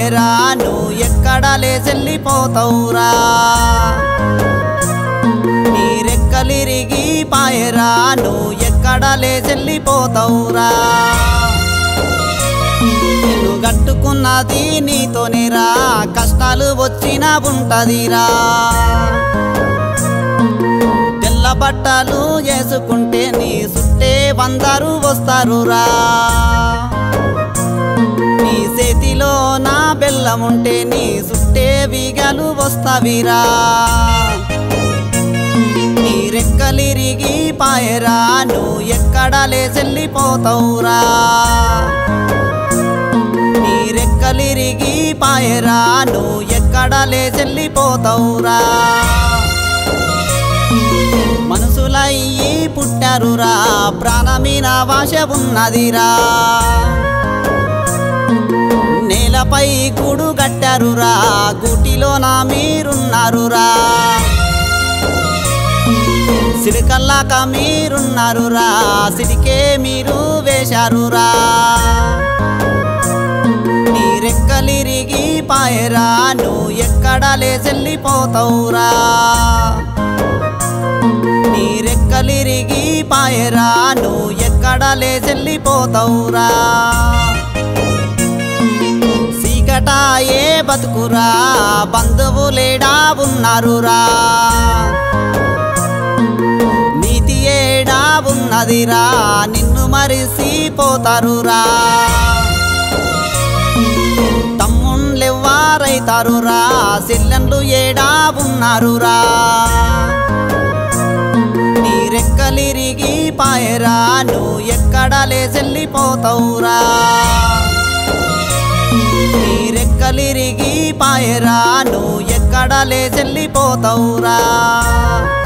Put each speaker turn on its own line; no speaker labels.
పాయరా నువ్వు ఎక్కడ లేచెల్లిపోతావురా నీ రెక్కలిరిగి పాయరా నువ్వు ఎక్కడ లేచెల్లిపోతావురా నిన్ను గట్టుకున్నది నీతోనేరా కష్టాలు వచ్చినా ఉంటదిరా తెల్ల బట్టలు వేసుకుంటే నీ సుట్టే వందరు వస్తారురా నీ చేతిలో నా బెల్లం ఉంటే నీ సుట్టే వీగలు వస్తావిరా నీ రెక్కలిరిగి పాయరా నువ్వు ఎక్కడ లేచెల్లిపోతావురా నీ రెక్కలిరిగి పాయరా నువ్వు ఎక్కడ లేచెల్లిపోతావురా మనసులయ్యి పుట్టారురా ప్రాణమీన వాశ ఉన్నదిరా నేలపై గూడు కట్టారురా గూటిలో నా మీరున్నారురా సిరికల్లాక మీరున్నారురా సిరికే మీరు వేశారురా నీ రెక్కలిరిగి పాయరా నువ్వు ఎక్కడ లేచెల్లిపోతావురా నీ రెక్కలిరిగి పాయరా నువ్వు ఎక్కడ లేచెల్లిపోతావురా చీకటాయే బతుకురా బంధువులేడా ఉన్నారురా నీతి ఏడా ఉన్నదిరా నిన్ను మరిసిపోతారురా తమ్ముళ్ళెవ్వారైతారురా చెల్లెండ్లు ఏడా ఉన్నారురా నీ రెక్కలిరిగి పాయరా నువ్వు ఎక్కడ లేచెల్లిపోతావురా నీ రెక్కలిరిగి పాయరా నువ్వు ఎక్కడ లేచెల్లిపోతావురా